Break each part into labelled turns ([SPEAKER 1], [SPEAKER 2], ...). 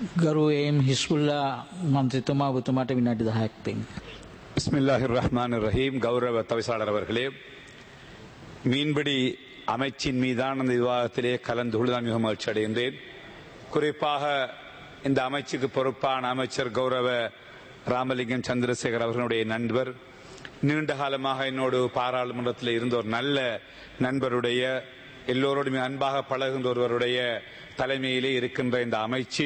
[SPEAKER 1] ගරු එම් හිස්පුල්ලා මන්ත්‍රතුමා ඔබතුමාට විනාඩි 10ක් දෙන්න.
[SPEAKER 2] பிஸ்மில்லாஹிர் ரஹ்மான் ரஹீம் கௌரவ தவிசாளர் அவர்களே மீன்பிடி அமைச்சின் மீதான இந்த விவாதத்திலே கலந்து கொள்ளுதான் மிக மகிழ்ச்சி அடைகின்றேன் குறிப்பாக இந்த அமைச்சுக்கு பொறுப்பான அமைச்சர் கௌரவ ராமலிங்கம் சந்திரசேகர் அவர்களுடைய நண்பர் நீண்ட காலமாக என்னோடு பாராளுமன்றத்தில் இருந்த ஒரு நல்ல நண்பருடைய எல்லோரோடுமே அன்பாக பழகுகின்ற ஒருவருடைய தலைமையிலே இருக்கின்ற இந்த அமைச்சு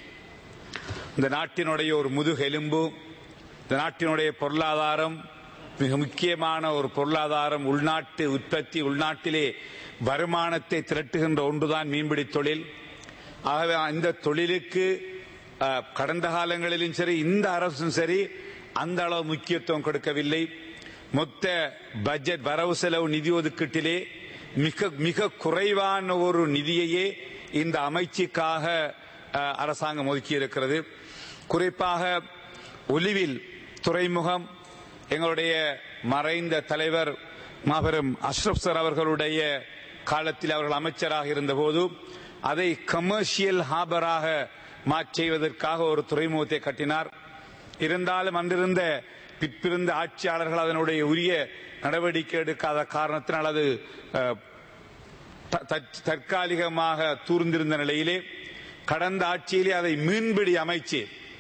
[SPEAKER 2] இந்த நாட்டினுடைய ஒரு முதுகெலும்பு இந்த நாட்டினுடைய பொருளாதாரம் மிக முக்கியமான ஒரு பொருளாதாரம் உள்நாட்டு உற்பத்தி உள்நாட்டிலே வருமானத்தை திரட்டுகின்ற ஒன்றுதான் மீன்பிடி தொழில் ஆகவே இந்த தொழிலுக்கு அஹ், கடந்த காலங்களிலும் சரி இந்த அரசும் சரி அந்த அளவு முக்கியத்துவம் கொடுக்கவில்லை மொத்த பட்ஜெட் வரவு செலவு நிதி ஒதுக்கீட்டிலே மிக மிக குறைவான ஒரு நிதியையே இந்த அமைச்சுக்காக அஹ், அரசாங்கம் ஒதுக்கி இருக்கிறது குறிப்பாக ஒலிவில் துறைமுகம் எங்களுடைய மறைந்த தலைவர் மாபெரும் அஷ்ரப் சார் அவர்களுடைய காலத்தில் அவர்கள் அமைச்சராக இருந்தபோது அதை கமர்ஷியல் ஹாபராக மாற்றுவதற்காக ஒரு துறைமுகத்தை கட்டினார் இருந்தாலும் அன்றிருந்த பிற்பிருந்த ஆட்சியாளர்கள் அதனுடைய உரிய நடவடிக்கை எடுக்காத காரணத்தினால் அது அஹ், த- த- தற்காலிகமாக தூர்ந்திருந்த நிலையிலே கடந்த ஆட்சியிலே அதை மீன்பிடி அமைச்சு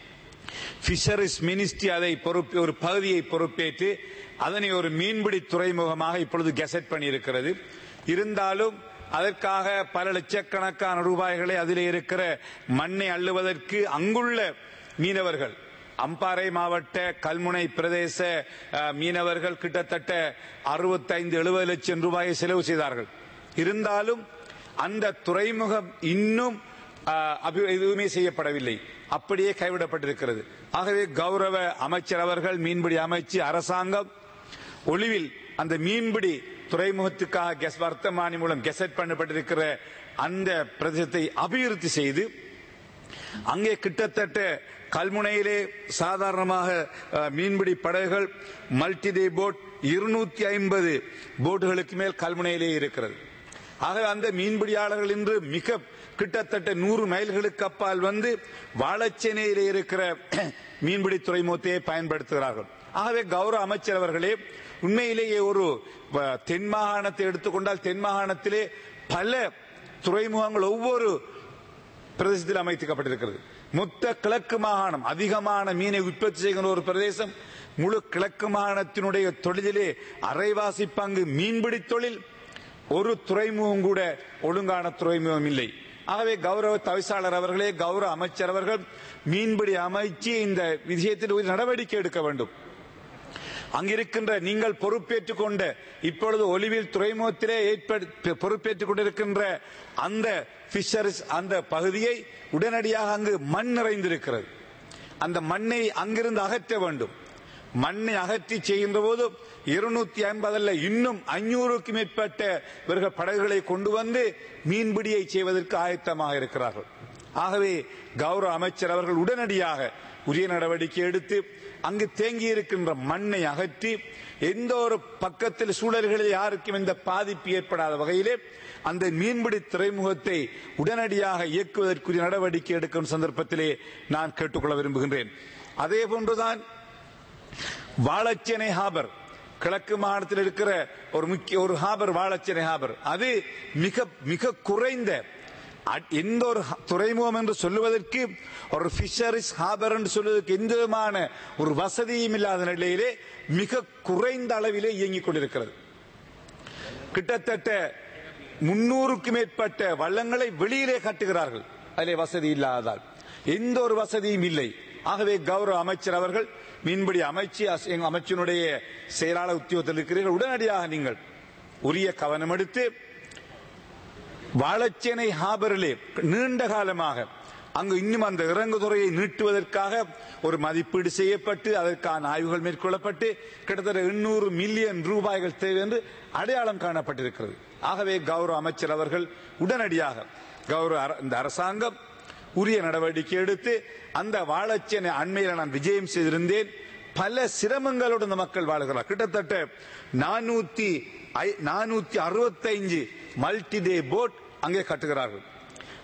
[SPEAKER 2] பிஷரிஸ் மினிஸ்ட்ரி அதை பொறுப்பு ஒரு பகுதியை பொறுப்பேற்று அதனை ஒரு மீன்பிடி துறைமுகமாக இப்பொழுது கெசட் பண்ணியிருக்கிறது இருந்தாலும் அதற்காக பல லட்சக்கணக்கான ரூபாய்களை அதிலே இருக்கிற மண்ணை அள்ளுவதற்கு அங்குள்ள மீனவர்கள் அம்பாறை மாவட்ட கல்முனை பிரதேச அஹ், மீனவர்கள் கிட்டத்தட்ட அறுபத்தைந்து எழுபது லட்சம் ரூபாயை செலவு செய்தார்கள் இருந்தாலும் அந்த துறைமுகம் இன்னும் ஆஹ், அபி- எதுவுமே செய்யப்படவில்லை அப்படியே கைவிடப்பட்டிருக்கிறது ஆகவே கௌரவ அமைச்சர் அவர்கள் மீன்பிடி அமைச்சு அரசாங்கம் ஒளிவில் அந்த மீன்பிடி துறைமுகத்துக்காக கெஸ் வர்த்தமானி மூலம் கெசட் பண்ணப்பட்டிருக்கிற அந்த பிரதேசத்தை அபிவிருத்தி செய்து அங்கே கிட்டத்தட்ட கல்முனையிலே சாதாரணமாக அஹ், மீன்பிடி படகுகள் மல்டி டே போட் இருநூத்தி ஐம்பது போட்டுகளுக்கு மேல் கல்முனையிலே இருக்கிறது ஆகவே அந்த மீன்பிடியாளர்கள் இன்று மிக கிட்டத்தட்ட நூறு மைல்களுக்கு அப்பால் வந்து வாழச்சேனையிலே இருக்கிற மீன்பிடி துறைமுகத்தையே பயன்படுத்துகிறார்கள் ஆகவே கௌரவ அமைச்சர் அவர்களே உண்மையிலேயே ஒரு அஹ், தென் மாகாணத்தை எடுத்துக்கொண்டால் தென் மாகாணத்திலே பல துறைமுகங்கள் ஒவ்வொரு பிரதேசத்தில் அமைத்துக்கப்பட்டிருக்கிறது மொத்த கிழக்கு மாகாணம் அதிகமான மீனை உற்பத்தி செய்கின்ற ஒரு பிரதேசம் முழு கிழக்கு மாகாணத்தினுடைய தொழிலிலே அரைவாசி பங்கு மீன்பிடி தொழில் ஒரு துறைமுகம் கூட ஒழுங்கான துறைமுகம் இல்லை ஆகவே கௌரவ தவிசாளர் அவர்களே கௌரவ அமைச்சர் அவர்கள் மீன்பிடி அமைச்சு இந்த விஷயத்தில் ஒரு நடவடிக்கை எடுக்க வேண்டும் அங்கிருக்கின்ற நீங்கள் பொறுப்பேற்றுக் கொண்ட இப்பொழுது ஒலிவில் துறைமுகத்திலே ஏற்படு- பொறுப்பேற்றுக் கொண்டிருக்கின்ற அந்த பிஷரிஸ் அந்த பகுதியை உடனடியாக அங்கு மண் நிறைந்திருக்கிறது அந்த மண்ணை அங்கிருந்து அகற்ற வேண்டும் மண்ணை அகற்றி செய்கின்ற போது இருநூத்தி ஐம்பதல்ல இன்னும் அஞ்சூறுக்கு மேற்பட்ட இவர்கள் படகுகளை கொண்டு வந்து மீன்பிடியை செய்வதற்கு ஆயத்தமாக இருக்கிறார்கள் ஆகவே கௌரவ அமைச்சர் அவர்கள் உடனடியாக உரிய நடவடிக்கை எடுத்து அங்கு தேங்கி இருக்கின்ற மண்ணை அகற்றி எந்த ஒரு பக்கத்தில் சூழல்களில் யாருக்கும் எந்த பாதிப்பு ஏற்படாத வகையிலே அந்த மீன்பிடி துறைமுகத்தை உடனடியாக இயக்குவதற்குரிய நடவடிக்கை எடுக்கும் சந்தர்ப்பத்திலே நான் கேட்டுக்கொள்ள விரும்புகின்றேன் அதே போன்றுதான் வாழச்சேனை ஹாபர் கிழக்கு மாகாணத்தில் இருக்கிற ஒரு முக்கிய ஒரு ஹாபர் வாழச்சேனை ஹாபர் அது மிக மிக குறைந்த அ- எந்த ஒரு ஹ- துறைமுகம் என்று சொல்லுவதற்கு ஒரு பிஷரிஸ் ஹாபர் என்று சொல்வதற்கு எந்த விதமான ஒரு வசதியும் இல்லாத நிலையிலே மிக குறைந்த அளவிலே இயங்கிக் கொண்டிருக்கிறது கிட்டத்தட்ட முன்னூறுக்கு மேற்பட்ட வள்ளங்களை வெளியிலே கட்டுகிறார்கள் அதிலே வசதி இல்லாததால் எந்த ஒரு வசதியும் இல்லை ஆகவே கௌரவ அமைச்சர் அவர்கள் மீன்பிடி அமைச்சு அஸ்- எங்க அமைச்சினுடைய செயலாளர் உத்தியோகத்தில் இருக்கிறீர்கள் உடனடியாக நீங்கள் உரிய கவனம் எடுத்து வாழச்சேனை ஹாபரிலே நீண்ட காலமாக அங்கு இன்னும் அந்த இறங்குதுறையை நீட்டுவதற்காக ஒரு மதிப்பீடு செய்யப்பட்டு அதற்கான ஆய்வுகள் மேற்கொள்ளப்பட்டு கிட்டத்தட்ட எண்ணூறு மில்லியன் ரூபாய்கள் தேவை என்று அடையாளம் காணப்பட்டிருக்கிறது ஆகவே கௌரவ அமைச்சர் அவர்கள் உடனடியாக கௌரவ அர- இந்த அரசாங்கம் உரிய நடவடிக்கை எடுத்து அந்த வாழச்சேனை அண்மையில் நான் விஜயம் செய்திருந்தேன் பல சிரமங்களோடு இந்த மக்கள் வாழுகிறார் கிட்டத்தட்ட நானூத்தி நானூத்தி அறுபத்தைந்து மல்டி டே போட் அங்கே கட்டுகிறார்கள்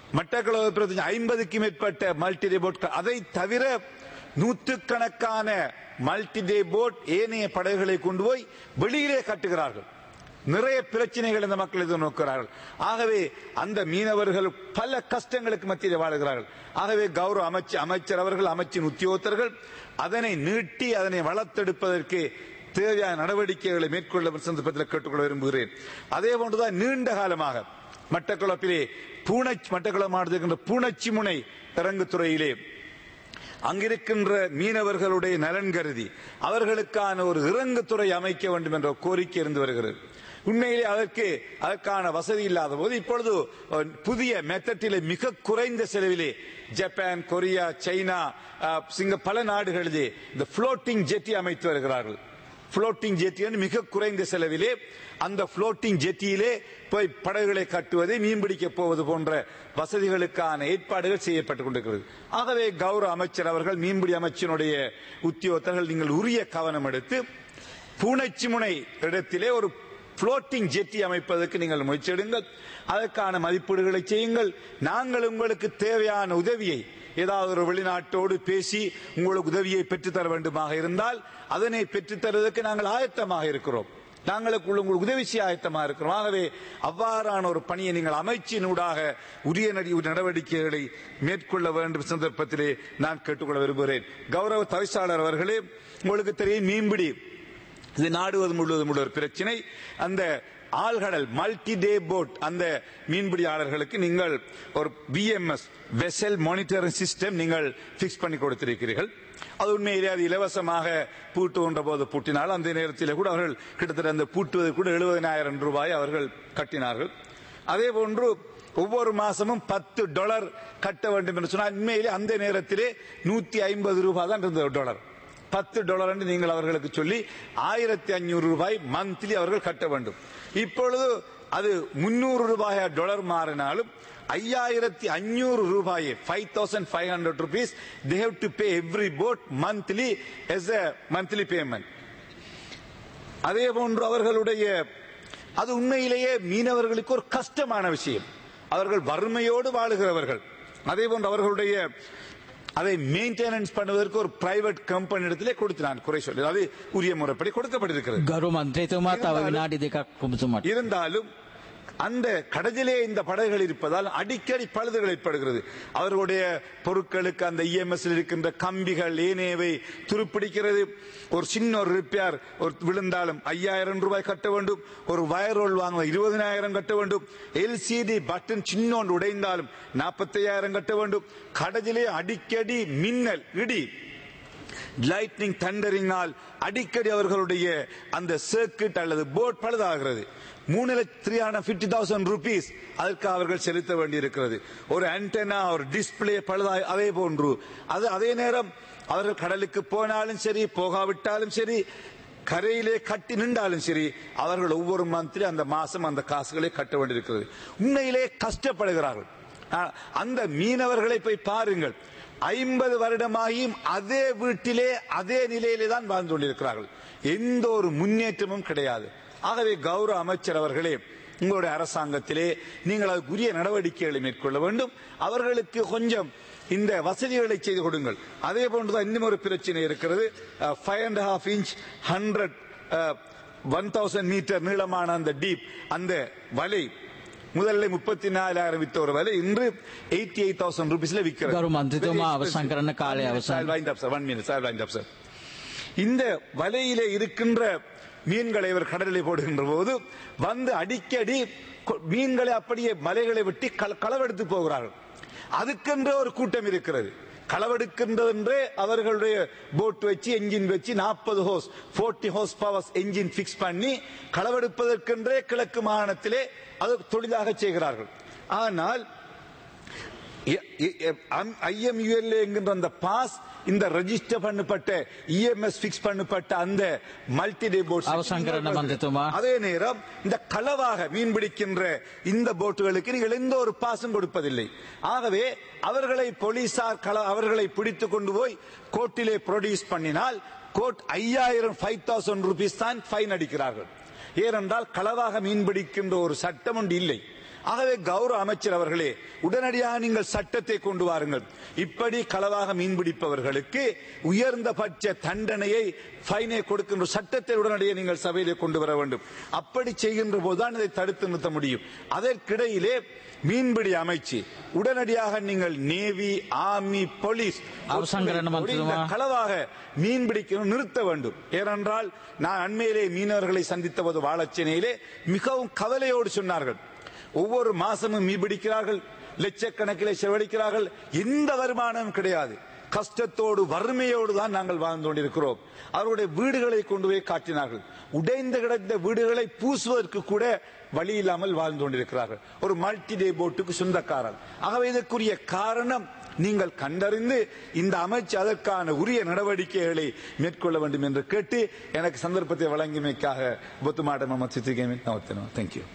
[SPEAKER 2] மட்டக்களவு பிரதேசம் ஐம்பதுக்கும் மேற்பட்ட மல்டி டே போட் அதை தவிர நூற்றுக்கணக்கான மல்டி டே போட் ஏனைய படகுகளை கொண்டு போய் வெளியிலே கட்டுகிறார்கள் நிறைய பிரச்சனைகள் இந்த மக்கள் எதிர்நோக்கிறார்கள் ஆகவே அந்த மீனவர்கள் பல கஷ்டங்களுக்கு மத்தியில் வாழுகிறார்கள் ஆகவே கௌரவ அமைச்சு அமைச்சர் அவர்கள் அமைச்சின் உத்தியோகத்தர்கள் அதனை நீட்டி அதனை வளர்த்தெடுப்பதற்கு தேவையான நடவடிக்கைகளை மேற்கொள்ள சந்தர்ப்பத்தில் கேட்டுக்கொள்ள விரும்புகிறேன் அதே போன்றுதான் நீண்ட காலமாக மட்டக்குளப்பிலே பூனச் மட்டக்குளம் மாவட்டத்தில் பூனச்சி முனை இறங்குத்துறையிலே அங்கிருக்கின்ற மீனவர்களுடைய நலன் கருதி அவர்களுக்கான ஒரு இறங்குத்துறை அமைக்க வேண்டும் என்ற கோரிக்கை இருந்து வருகிறது உண்மையிலே அதற்கு அதற்கான வசதி இல்லாத போது இப்பொழுது அஹ், புதிய மெத்தட்டிலே மிக குறைந்த செலவிலே ஜப்பான் கொரியா சைனா அஹ், சிங்க பல நாடுகளிலே இந்த புளோட்டிங் ஜெட்டி அமைத்து வருகிறார்கள் புளோட்டிங் ஜெட்டி என்று மிக குறைந்த செலவிலே அந்த புளோட்டிங் ஜெட்டியிலே போய் படகுகளை கட்டுவதை மீன்பிடிக்க போவது போன்ற வசதிகளுக்கான ஏற்பாடுகள் செய்யப்பட்டுக் கொண்டிருக்கிறது ஆகவே கௌரவ அமைச்சர் அவர்கள் மீன்பிடி அமைச்சினுடைய உத்தியோகத்தர்கள் நீங்கள் உரிய கவனம் எடுத்து பூனைச்சி முனை இடத்திலே ஒரு புளோட்டிங் ஜெட்டி அமைப்பதற்கு நீங்கள் முயற்சி எடுங்கள் அதற்கான மதிப்பீடுகளை செய்யுங்கள் நாங்கள் உங்களுக்கு தேவையான உதவியை ஏதாவது ஒரு வெளிநாட்டோடு பேசி உங்களுக்கு உதவியை பெற்றுத்தர வேண்டுமாக இருந்தால் அதனை பெற்றுத்தருவதற்கு நாங்கள் ஆயத்தமாக இருக்கிறோம் நாங்களுக்குள்ள உங்களுக்கு உதவி செய்ய ஆயத்தமாக இருக்கிறோம் ஆகவே அவ்வாறான ஒரு பணியை நீங்கள் அமைச்சினூடாக உரிய நடி நடவடிக்கைகளை மேற்கொள்ள வேண்டும் சந்தர்ப்பத்திலே நான் கேட்டுக்கொள்ள விரும்புகிறேன் கௌரவ தவிசாளர் அவர்களே உங்களுக்கு தெரியும் மீன்பிடி இது நாடுவது முழுவதும் உள்ள ஒரு பிரச்சனை அந்த ஆழ்கடல் மல்டி டே போட் அந்த மீன்பிடியாளர்களுக்கு நீங்கள் ஒரு பிஎம்எஸ் வெசல் மானிட்டரிங் சிஸ்டம் நீங்கள் பிக்ஸ் பண்ணி கொடுத்திருக்கிறீர்கள் அது உண்மையிலே அது இலவசமாக பூட்டுகின்ற போது பூட்டினால் அந்த நேரத்தில் கூட அவர்கள் கிட்டத்தட்ட அந்த பூட்டுவது கூட எழுபதனாயிரம் ரூபாய் அவர்கள் கட்டினார்கள் அதே போன்று ஒவ்வொரு மாசமும் பத்து டாலர் கட்ட வேண்டும் என்று சொன்னால் உண்மையிலே அந்த நேரத்திலே நூத்தி ஐம்பது ரூபாய் தான் இருந்தது டாலர் பத்து டாலர் என்று நீங்கள் அவர்களுக்கு சொல்லி ஆயிரத்தி ஐநூறு ரூபாய் மந்த்லி அவர்கள் கட்ட வேண்டும் இப்பொழுது அது முன்னூறு ரூபாய் டாலர் மாறினாலும் ஐயாயிரத்தி அஞ்சூறு ரூபாயை five thousand five hundred rupees they have to pay every boat monthly as a monthly payment அதே போன்று அவர்களுடைய அது உண்மையிலேயே மீனவர்களுக்கு ஒரு கஷ்டமான விஷயம் அவர்கள் வறுமையோடு வாழுகிறவர்கள் அதே போன்று அவர்களுடைய அதை மெயின்டெனன்ஸ் பண்ணுவதற்கு ஒரு பிரைவேட் கம்பெனி இடத்திலே கொடுத்து நான் குறை சொல்லி அது உரிய முறைப்படி கொடுக்கப்பட்டிருக்கிறது
[SPEAKER 1] ගරු මන්ත්‍රේතුමා තව විනාඩි දෙකක් ඔබතුමාට.
[SPEAKER 2] இருந்தாலும் அந்த கடலிலே இந்த படகுகள் இருப்பதால் அடிக்கடி பழுதுகள் ஏற்படுகிறது அவர்களுடைய பொருட்களுக்கு அந்த இஎம்எஸ் இருக்கின்ற கம்பிகள் ஏனையவை துருப்பிடிக்கிறது ஒரு சின்ன ஒரு ரிப்பேர் ஒரு விழுந்தாலும் ஐயாயிரம் ரூபாய் கட்ட வேண்டும் ஒரு வயர் ரோல் வாங்க இருபதனாயிரம் கட்ட வேண்டும் எல்சிடி பட்டன் சின்னொன்று உடைந்தாலும் நாற்பத்தையாயிரம் கட்ட வேண்டும் கடலிலே அடிக்கடி மின்னல் இடி லைட்னிங் தண்டரிங்கால் அடிக்கடி அவர்களுடைய அந்த சர்க்கிட் அல்லது போட் பழுதாகிறது மூணு லட்சம் three hundred fifty thousand rupees அதற்கு அவர்கள் செலுத்த வேண்டியிருக்கிறது ஒரு ஆண்டனா ஒரு டிஸ்பிளே பழுதா அதே போன்று அது அதே நேரம் அவர்கள் கடலுக்கு போனாலும் சரி போகாவிட்டாலும் சரி கரையிலே கட்டி நின்றாலும் சரி அவர்கள் ஒவ்வொரு மந்த்லி அந்த மாசம் அந்த காசுகளை கட்ட வேண்டியிருக்கிறது உண்மையிலே கஷ்டப்படுகிறார்கள் ஆ, அந்த மீனவர்களை போய் பாருங்கள் ஐம்பது வருடமாகியும் அதே வீட்டிலே அதே நிலையிலே தான் வாழ்ந்து கொண்டிருக்கிறார்கள் எந்த ஒரு முன்னேற்றமும் கிடையாது ஆகவே கௌரவ அமைச்சர் அவர்களே உங்களுடைய அரசாங்கத்திலே நீங்கள் அதுக்குரிய நடவடிக்கைகளை மேற்கொள்ள வேண்டும் அவர்களுக்கு கொஞ்சம் இந்த வசதிகளை செய்து கொடுங்கள் அதே போன்றுதான் இன்னும் ஒரு பிரச்சனை இருக்கிறது five and half inch hundred one thousand meter நீளமான அந்த டீப் அந்த வலை முதல்ல முப்பத்தி நாலாயிரம் வித்த ஒரு வலை இன்று எயிட்டி எயிட் தௌசண்ட் ருபீஸ்ல விற்கிறது
[SPEAKER 1] ගරු මන්ත්‍රතුමා අවසන් කරන කාලය අවසන්.
[SPEAKER 2] wind up, sir. One minute, sir. Wind up, sir. இந்த வலையிலே இருக்கின்ற மீன்களை இவர் கடலிலே போடுகின்ற போது வந்து அடிக்கடி கொ- மீன்களை அப்படியே மலைகளை வெட்டி கள- களவெடுத்து போகிறார்கள் அதுக்கென்ற ஒரு கூட்டம் இருக்கிறது களவெடுக்கின்றதென்றே அவர்களுடைய போட் வச்சு என்ஜின் வச்சு நாற்பது horse 40 horse powers engine fix பண்ணி களவெடுப்பதற்கென்றே கிழக்கு மாகாணத்திலே அது தொழிலாக செய்கிறார்கள் ஆனால் ஐஎம்யூஎல் என்கின்ற அந்த பாஸ் இந்த ரெஜிஸ்டர் பண்ணப்பட்ட இஎம்எஸ் பிக்ஸ் பண்ணப்பட்ட அந்த மல்டி டே போட்
[SPEAKER 1] அவசான் கரண மந்திரத்துமா.
[SPEAKER 2] அதே நேரம் இந்த களவாக மீன் பிடிக்கின்ற இந்த போட்டுகளுக்கு நீங்கள் எந்த ஒரு பாசும் கொடுப்பதில்லை ஆகவே அவர்களை போலீசார் கள அவர்களை பிடித்து கொண்டு போய் கோர்ட்டிலே ப்ரொடியூஸ் பண்ணினால் கோர்ட் ஐயாயிரம் ஃபைவ் தௌசண்ட் ருபீஸ் தான் ஃபைன் அடிக்கிறார்கள் ஏனென்றால் களவாக மீன் பிடிக்கின்ற ஒரு சட்டம் ஒன்று இல்லை ஆகவே கௌரவ அமைச்சர் அவர்களே உடனடியாக நீங்கள் சட்டத்தை கொண்டு வாருங்கள் இப்படி களவாக மீன்பிடிப்பவர்களுக்கு உயர்ந்தபட்ச தண்டனையை ஃபைனை கொடுக்கின்ற சட்டத்தை உடனடியாக நீங்கள் சபையிலே கொண்டு வர வேண்டும் அப்படி செய்கின்ற போதுதான் இதை தடுத்து நிறுத்த முடியும் அதற்கிடையிலே மீன்பிடி அமைச்சு உடனடியாக நீங்கள் நேவி ஆர்மி போலீஸ்
[SPEAKER 1] அவசரம் கரண மந்திரிமா.
[SPEAKER 2] இந்த களவாக மீன் பிடிக்கணும் நிறுத்த வேண்டும் ஏனென்றால் நான் அண்மையிலே மீனவர்களை சந்தித்த போது வாழச்சேனையிலே மிகவும் கவலையோடு சொன்னார்கள் ஒவ்வொரு மாசமும் மீன் பிடிக்கிறார்கள் லட்சக்கணக்கிலே செலவழிக்கிறார்கள் எந்த வருமானமும் கிடையாது கஷ்டத்தோடு வறுமையோடு தான் நாங்கள் வாழ்ந்து கொண்டிருக்கிறோம் அவருடைய வீடுகளை கொண்டு போய் காட்டினார்கள் உடைந்து கிடந்த வீடுகளை பூசுவதற்கு கூட வழி இல்லாமல் வாழ்ந்து கொண்டிருக்கிறார்கள் ஒரு மல்டி டே போட்டுக்கு சொந்தக்காரர் ஆகவே இதற்குரிய காரணம் நீங்கள் கண்டறிந்து இந்த அமைச்சு அதற்கான உரிய நடவடிக்கைகளை மேற்கொள்ள வேண்டும் என்று கேட்டு எனக்கு சந்தர்ப்பத்தை வழங்கியமைக்காக புத்துமாட்டம் தேங்க்யூ